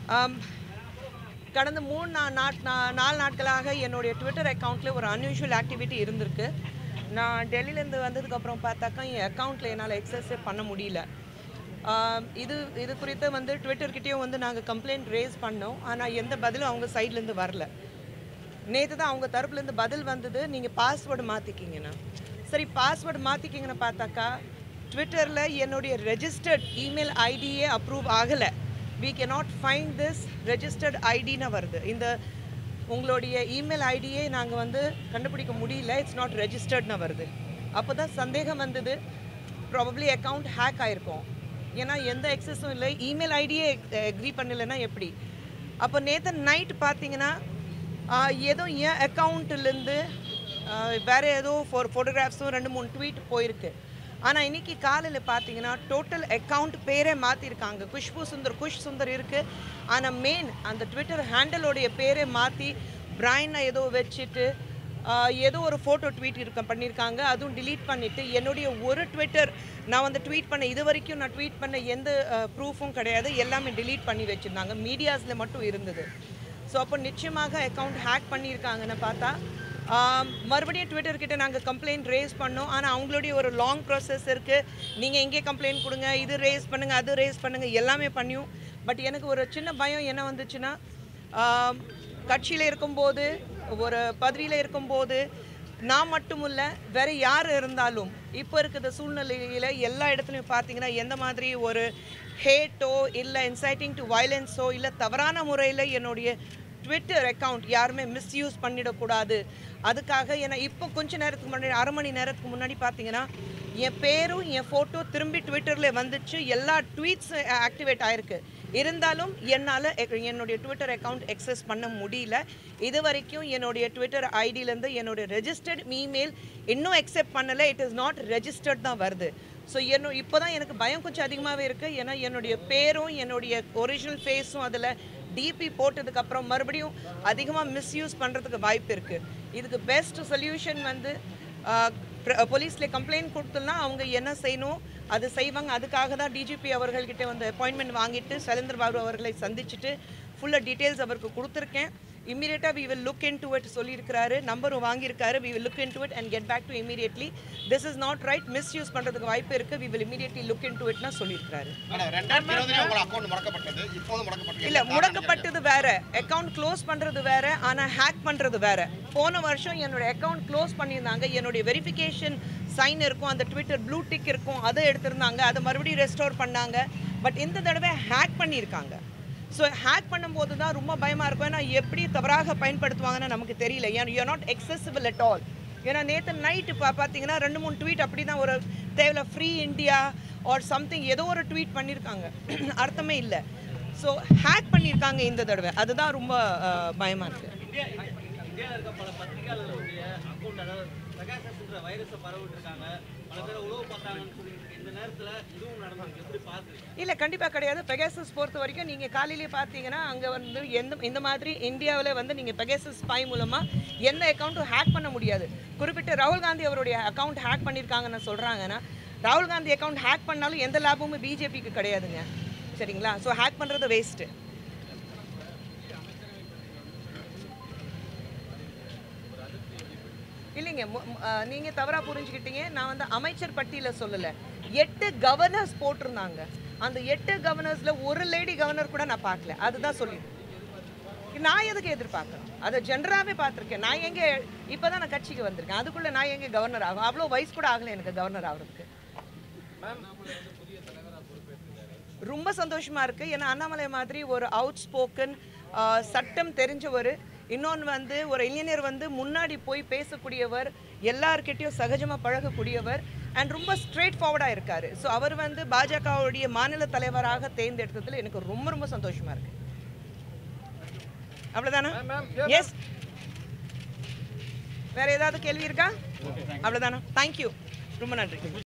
ஆம், கடந்த மூணு நா- நாட் நா- நாலு நாட்களாக என்னுடைய ட்விட்டர் அக்கௌண்ட்டில் ஒரு அன்யூஷுவல் ஆக்டிவிட்டி இருந்திருக்கு நான் டெல்லியிலேருந்து வந்ததுக்கப்புறம் பார்த்தாக்கா என் அக்கௌண்ட்டில் என்னால் எக்ஸஸே பண்ண முடியல ஆம், இது இது குறித்து வந்து ட்விட்டர்கிட்டயும் வந்து நாங்கள் கம்ப்ளைண்ட் ரேஸ் பண்ணோம் ஆனால் எந்த பதிலும் அவங்க சைட்லேருந்து வரல நேற்று தான் அவங்க தரப்புலேருந்து பதில் வந்தது நீங்கள் பாஸ்வேர்டு மாற்றிக்கிங்கண்ணா சரி பாஸ்வேர்டு மாற்றிக்கிங்கன்னு பார்த்தாக்கா ட்விட்டரில் என்னுடைய ரெஜிஸ்டர்ட் இமெயில் ஐடியே அப்ரூவ் ஆகலை we cannot find this registered ஐடின்னு வருது இந்த உங்களுடைய இமெயில் ஐடியே நாங்கள் வந்து கண்டுபிடிக்க முடியல இட்ஸ் நாட் ரெஜிஸ்டர்ட்னு வருது அப்போ தான் சந்தேகம் வந்தது ப்ராபப்ளி அக்கௌண்ட் ஹேக் ஆயிருக்கும் ஏன்னா எந்த எக்ஸஸும் இல்லை இமெயில் ஐடியே எக்ரி பண்ணலைன்னா எப்படி அப்போ நேற்று நைட் பார்த்தீங்கன்னா ஆஹ், ஏதோ என் அக்கௌண்ட்லேருந்து வேறு ஏதோ ஃபோர் ஃபோட்டோகிராஃப்ஸும் ரெண்டு மூணு ட்வீட் போயிருக்கு ஆனால் இன்னைக்கு காலையில் பார்த்தீங்கன்னா டோட்டல் அக்கௌண்ட் பேரே மாற்றிருக்காங்க குஷ்பு சுந்தர் குஷ் சுந்தர் இருக்குது ஆனால் மெயின் அந்த ட்விட்டர் ஹேண்டலோடைய பேரே மாற்றி பிரைனை ஏதோ வச்சுட்டு ஆஹ், ஏதோ ஒரு ஃபோட்டோ ட்வீட் இருக்க பண்ணியிருக்காங்க அதுவும் delete பண்ணிவிட்டு என்னுடைய ஒரு ட்விட்டர் நான் வந்து ட்வீட் பண்ண இது வரைக்கும் நான் ட்வீட் பண்ண எந்த ப்ரூஃபும் கிடையாது எல்லாமே delete பண்ணி வச்சுருந்தாங்க மீடியாஸில் மட்டும் இருந்தது ஸோ அப்போ நிச்சயமாக அக்கௌண்ட் ஹேக் பண்ணியிருக்காங்கன்னு பார்த்தா ஆம், மறுபடியும் ட்விட்டர் கிட்ட நாங்கள் கம்ப்ளைண்ட் ரேஸ் பண்ணோம் ஆனால் அவங்களுடைய ஒரு லாங் ப்ராசஸ் இருக்குது நீங்கள் எங்கே கம்ப்ளைண்ட் கொடுங்க இது ரேஸ் பண்ணுங்கள் அது ரேஸ் பண்ணுங்கள் எல்லாமே பண்ணியும் பட் எனக்கு ஒரு சின்ன பயம் என்ன வந்துச்சுன்னா கட்சியில் இருக்கும்போது ஒரு பதவியில் இருக்கும்போது நான் மட்டும் இல்லை வேற யார் இருந்தாலும் இப்போ இருக்கிற சூழ்நிலையில் எல்லா இடத்துலையும் பார்த்தீங்கன்னா எந்த மாதிரி ஒரு ஹேட்டோ இல்லை இன்சைட்டிங் டு வயலன்ஸோ இல்லை தவறான முறையில் என்னுடைய ட்விட்டர் அக்கவுண்ட் யாருமே மிஸ்யூஸ் பண்ணிடக்கூடாது அதுக்காக ஏன்னா இப்போ கொஞ்ச நேரத்துக்கு முன்னாடி அரை மணி நேரத்துக்கு முன்னாடி பார்த்தீங்கன்னா என் பேரும் என் ஃபோட்டோ திரும்பி ட்விட்டரில் வந்துச்சு எல்லா ட்வீட்ஸ் ஆக்டிவேட் ஆயிருக்கு இருந்தாலும் என்னால் என்னுடைய ட்விட்டர் அக்கவுண்ட் எக்ஸஸ் பண்ண முடியல இது வரைக்கும் என்னுடைய ட்விட்டர் ஐடியிலேருந்து என்னுடைய ரெஜிஸ்டர்ட் இமெயில் இன்னும் அக்செப்ட் பண்ணலை இட் இஸ் நாட் ரெஜிஸ்டர்ட் தான் வருது ஸோ என்ன இப்போ தான் எனக்கு பயம் கொஞ்சம் அதிகமாகவே இருக்குது ஏன்னா என்னுடைய பேரும் என்னுடைய ஒரிஜினல் ஃபேஸும் அதில் டிபி போட்டதுக்கப்புறம் மறுபடியும் அதிகமாக மிஸ்யூஸ் பண்ணுறதுக்கு வாய்ப்பு இருக்குது இதுக்கு பெஸ்ட் சொல்யூஷன் வந்து போலீஸில் கம்ப்ளைண்ட் கொடுத்தோம்னா அவங்க என்ன செய்யணும் அது செய்வாங்க அதுக்காக தான் டிஜிபி அவர்கள்கிட்ட வந்து அப்பாயின்மெண்ட் வாங்கிட்டு சைலேந்தர் பாபு அவர்களை சந்திச்சுட்டு ஃபுல்லாக டீட்டெயில்ஸ் அவருக்கு கொடுத்துருக்கேன் இம்மீடியட்டாக we will look into it சொல்லியிருக்கிறாரு நம்பரும் வாங்கியிருக்காரு we will look into it and get back to immediately this is not right misuse பண்ணுறதுக்கு வாய்ப்பு இருக்குது we will immediately look into இட்னா சொல்லியிருக்காரு மேடம் ரெண்டாயிரத்தி இருபதுல உங்களோட அக்கௌண்ட் முடக்கப்பட்டது இப்போது முடக்கப்பட்டது இல்ல முடக்கப்பட்டது வேற அக்கவுண்ட் க்ளோஸ் பண்றது வேற ஆனா ஹேக் பண்றது வேற போன வருஷம் என்னோட அக்கவுண்ட் க்ளோஸ் பண்ணியிருந்தாங்க என்னுடைய வெரிஃபிகேஷன் சைன் இருக்கும் அந்த ட்விட்டர் ப்ளூ டிக் இருக்கும் அதை எடுத்திருந்தாங்க அதை மறுபடியும் ரெஸ்டோர் பண்ணாங்க பட் இந்த தடவை ஹேக் பண்ணியிருக்காங்க ஸோ ஹேக் பண்ணும்போது தான் ரொம்ப பயமாக இருக்கும் ஏன்னா எப்படி தவறாக பயன்படுத்துவாங்கன்னு நமக்கு தெரியல ஏன்னா you not accessible at all ஏன்னா நேற்று நைட்டு பா பார்த்தீங்கன்னா ரெண்டு மூணு ட்வீட் அப்படி தான் ஒரு தேவையில்ல ஃப்ரீ இந்தியா ஆர் சம்திங் ஏதோ ஒரு ட்வீட் பண்ணியிருக்காங்க அர்த்தமே இல்லை ஸோ ஹேக் பண்ணியிருக்காங்க இந்த தடவை அதுதான் ரொம்ப பயமாக இருக்குது இந்தியா இந்தியாவில் இருக்க பல பத்திரிகையாளர்களுடைய அக்கௌண்ட் அதாவது பெகாசஸ்ன்ற வைரஸை பரவிட்டு இருக்காங்க பல பேரை உழவு பார்த்தாங்கன்னு சொல்லிட்டு இருக்கு. இந்த நேரத்தில் இதுவும் நடந்திருக்கு எப்படி பார்க்குறீங்க இல்லை கண்டிப்பாக கிடையாது பெகாசஸ் பொறுத்த வரைக்கும் நீங்கள் காலையிலேயே பார்த்தீங்கன்னா அங்கே வந்து எந்த இந்த மாதிரி இந்தியாவில் வந்து நீங்கள் பெகாசஸ் ஸ்பை மூலமாக எந்த அக்கௌண்ட்டும் ஹேக் பண்ண முடியாது குறிப்பிட்ட ராகுல் காந்தி அவருடைய அக்கௌண்ட் ஹேக் பண்ணியிருக்காங்கன்னு சொல்கிறாங்கன்னா ராகுல் காந்தி அக்கௌண்ட் ஹேக் பண்ணாலும் எந்த லாபமும் பிஜேபிக்கு கிடையாதுங்க சரிங்களா ஸோ ஹேக் பண்ணுறது வேஸ்ட்டு இல்லைங்க மு- மு- அஹ், நீங்க தவறா புரிஞ்சுக்கிட்டீங்க நான் வந்து அமைச்சர் பட்டியல சொல்லல எட்டு கவர்னர்ஸ் போட்டிருந்தாங்க அந்த எட்டு கவர்னர்ஸ்ல ஒரு லேடி கவர்னர் கூட நான் பார்க்கல அதுதான் சொல்லி நான் எதுக்கு எதிர்பார்க்கறேன் அதை ஜென்ரலாகவே பார்த்துருக்கேன் நான் எங்கே இப்போ தான் நான் கட்சிக்கு வந்திருக்கேன் அதுக்குள்ளே நான் எங்கே கவர்னர் ஆகும் அவ்வளோ வயசு கூட ஆகலை எனக்கு கவர்னர் ஆகிறதுக்கு ரொம்ப சந்தோஷமா இருக்கு ஏன்னா அண்ணாமலை மாதிரி ஒரு அவுட் ஸ்போக்கன் சட்டம் தெரிஞ்சவர் இன்னொன்று வந்து ஒரு இளைஞர் வந்து முன்னாடி போய் பேசக்கூடியவர் எல்லார்கிட்டயும் சகஜமாக பழகக்கூடியவர் அண்ட் ரொம்ப ஸ்ட்ரெயிட் ஃபார்வர்டாக இருக்காரு ஸோ அவர் வந்து பாஜகவுடைய மாநில தலைவராக தேர்ந்தெடுத்ததுல எனக்கு ரொம்ப ரொம்ப சந்தோஷமா இருக்கு அவ்வளோதானா எஸ் வேற ஏதாவது கேள்வி இருக்கா அவ்வளோதானா தேங்க்யூ ரொம்ப நன்றி